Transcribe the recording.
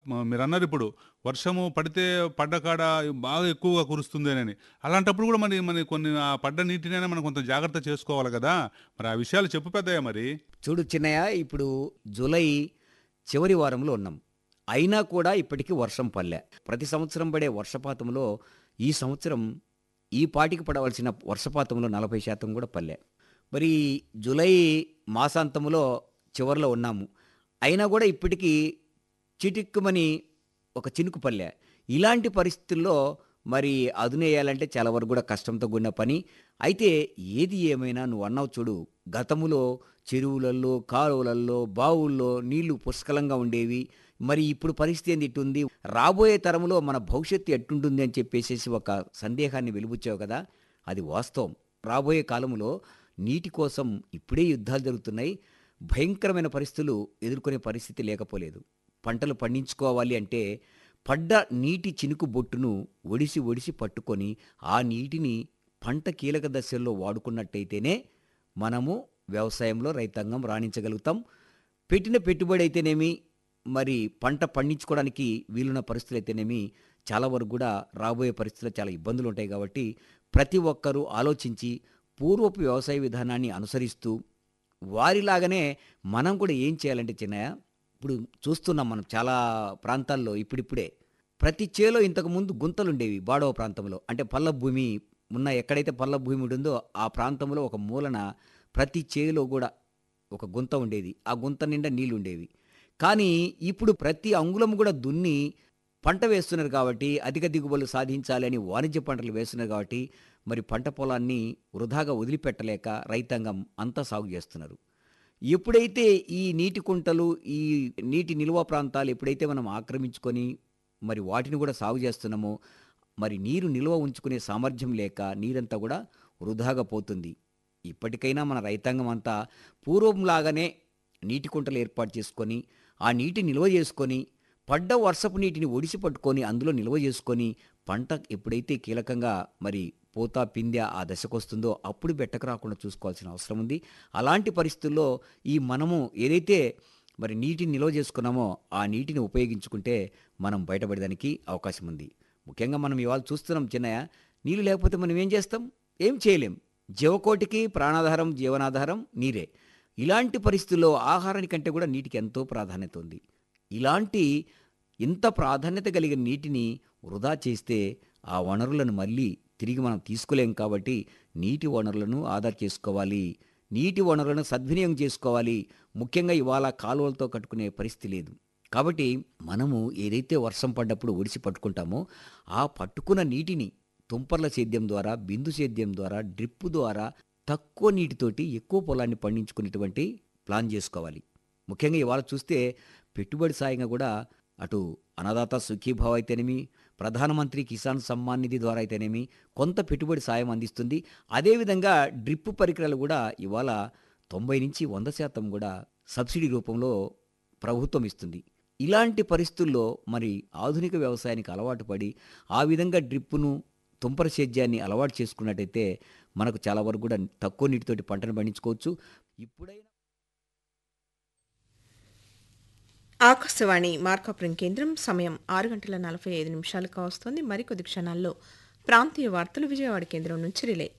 మ- మీరు అన్నారు ఇప్పుడు వర్షము పడితే పడ్డ కాడ బాగా ఎక్కువగా కురుస్తుంది అని అలాంటప్పుడు కూడా మరి మన కొన్ని ఆ పడ్డ నీటినైనా మనం కొంత జాగ్రత్త చేసుకోవాలి కదా మరి ఆ విషయాలు చెప్పు పెద్దయ్య మరి చూడు చిన్నయ్య ఇప్పుడు జూలై చివరి వారంలో ఉన్నాం అయినా కూడా ఇప్పటికీ వర్షం పల్లె ప్రతి సంవత్సరం పడే వర్షపాతంలో ఈ సంవత్సరం ఈ పాటికి పడవలసిన వర్షపాతంలో నలభై శాతం కూడా పల్లె మరి జూలై మాసాంతంలో చివరిలో ఉన్నాము అయినా కూడా ఇప్పటికీ చిటిక్కుమని ఒక చినుకు పల్లె ఇలాంటి పరిస్థితుల్లో మరి అదునేయాలంటే చాలా వరకు కూడా కష్టంతో కూడిన పని అయితే ఏది ఏమైనా నువ్వు అన్నావు చూడు గతములో చెరువులలో కాలువలలో బావుల్లో నీళ్లు పుష్కలంగా ఉండేవి మరి ఇప్పుడు పరిస్థితి ఏంది ఇట్టుంది రాబోయే తరంలో మన భవిష్యత్తు ఎట్టుంటుంది అని చెప్పేసి ఒక సందేహాన్ని వెలుబుచ్చావు కదా అది వాస్తవం రాబోయే కాలంలో నీటి కోసం ఇప్పుడే యుద్ధాలు జరుగుతున్నాయి భయంకరమైన పరిస్థితులు ఎదుర్కొనే పరిస్థితి లేకపోలేదు పంటలు పండించుకోవాలి అంటే పడ్డ నీటి చినుకు బొట్టును ఒడిసి ఒడిసి పట్టుకొని ఆ నీటిని పంట కీలక దశల్లో వాడుకున్నట్టయితేనే మనము వ్యవసాయంలో రైతాంగం రాణించగలుగుతాం పెట్టిన పెట్టుబడి అయితేనేమి మరి పంట పండించుకోవడానికి వీలున్న పరిస్థితులు అయితేనేమి చాలా వరకు కూడా రాబోయే పరిస్థితుల్లో చాలా ఇబ్బందులు ఉంటాయి కాబట్టి ప్రతి ఒక్కరూ ఆలోచించి పూర్వపు వ్యవసాయ విధానాన్ని అనుసరిస్తూ వారిలాగానే మనం కూడా ఏం చేయాలంటే చిన్నయ్య ఇప్పుడు చూస్తున్నాం మనం చాలా ప్రాంతాల్లో ఇప్పుడిప్పుడే ప్రతి చేలో ఇంతకుముందు గుంతలు ఉండేవి బాడవ ప్రాంతంలో అంటే పల్ల భూమి ఉన్న ఎక్కడైతే పల్ల భూమి ఉంటుందో ఆ ప్రాంతంలో ఒక మూలన ప్రతి చేలో కూడా ఒక గుంత ఉండేది ఆ గుంత నిండా నీళ్లు ఉండేవి కానీ ఇప్పుడు ప్రతి అంగుళం కూడా దున్ని పంట వేస్తున్నారు కాబట్టి అధిక దిగుబడులు సాధించాలి అని వాణిజ్య పంటలు వేస్తున్నారు కాబట్టి మరి పంట పొలాన్ని వృధాగా వదిలిపెట్టలేక రైతాంగం అంతా సాగు చేస్తున్నారు ఎప్పుడైతే ఈ నీటి కుంటలు ఈ నీటి నిల్వ ప్రాంతాలు ఎప్పుడైతే మనం ఆక్రమించుకొని మరి వాటిని కూడా సాగు చేస్తున్నామో మరి నీరు నిల్వ ఉంచుకునే సామర్థ్యం లేక నీరంతా కూడా వృధాగా పోతుంది ఇప్పటికైనా మన రైతాంగం అంతా పూర్వంలాగానే నీటి కుంటలు ఏర్పాటు చేసుకొని ఆ నీటి నిల్వ చేసుకొని పడ్డ వర్షపు నీటిని ఒడిసి పట్టుకొని అందులో నిల్వ చేసుకొని పంట ఎప్పుడైతే కీలకంగా మరి పోతా పిందె ఆ దశకు వస్తుందో అప్పుడు బెట్టకు రాకుండా చూసుకోవాల్సిన అవసరం ఉంది అలాంటి పరిస్థితుల్లో ఈ మనము ఏదైతే మరి నీటిని నిల్వ చేసుకున్నామో ఆ నీటిని ఉపయోగించుకుంటే మనం బయటపడడానికి అవకాశం ఉంది ముఖ్యంగా మనం ఇవాళ చూస్తున్నాం చిన్నయ్య నీళ్ళు లేకపోతే మనం ఏం చేస్తాం ఏం చేయలేం జీవకోటికి ప్రాణాధారం జీవనాధారం నీరే ఇలాంటి పరిస్థితుల్లో ఆహారానికంటే కూడా నీటికి ఎంతో ప్రాధాన్యత ఉంది ఇలాంటి ఇంత ప్రాధాన్యత కలిగిన నీటిని వృధా చేస్తే ఆ వనరులను మళ్ళీ తిరిగి మనం తీసుకోలేం కాబట్టి నీటి వనరులను ఆదా చేసుకోవాలి నీటి వనరులను సద్వినియోగం చేసుకోవాలి ముఖ్యంగా ఇవాళ కాలువలతో కట్టుకునే పరిస్థితి లేదు కాబట్టి మనము ఏదైతే వర్షం పడ్డప్పుడు ఒడిసి పట్టుకుంటామో ఆ పట్టుకున్న నీటిని తుంపర్ల సేద్యం ద్వారా బిందు సేద్యం ద్వారా డ్రిప్ ద్వారా తక్కువ నీటితోటి ఎక్కువ పొలాన్ని పండించుకునేటువంటి ప్లాన్ చేసుకోవాలి ముఖ్యంగా ఇవాళ చూస్తే పెట్టుబడి సాయంగా కూడా అటు అన్నదాత సుఖీభావ అయితేనేమి ప్రధానమంత్రి కిసాన్ సమ్మాన్ నిధి ద్వారా అయితేనేమి కొంత పెట్టుబడి సాయం అందిస్తుంది అదేవిధంగా డ్రిప్ పరికరాలు కూడా ఇవాళ తొంభై నుంచి వంద శాతం కూడా సబ్సిడీ రూపంలో ప్రభుత్వం ఇస్తుంది ఇలాంటి పరిస్థితుల్లో మరి ఆధునిక వ్యవసాయానికి అలవాటు పడి ఆ విధంగా డ్రిప్పును తుంపర సేద్యాన్ని అలవాటు చేసుకున్నట్టయితే మనకు చాలా వరకు కూడా తక్కువ నీటితోటి పంటను పండించుకోవచ్చు ఇప్పుడైనా ఆకాశవాణి మార్కాపురం కేంద్రం సమయం ఆరు గంటల నలభై ఐదు నిమిషాలు కావస్తోంది మరికొద్ది క్షణాల్లో ప్రాంతీయ వార్తలు విజయవాడ కేంద్రం నుంచి రిలే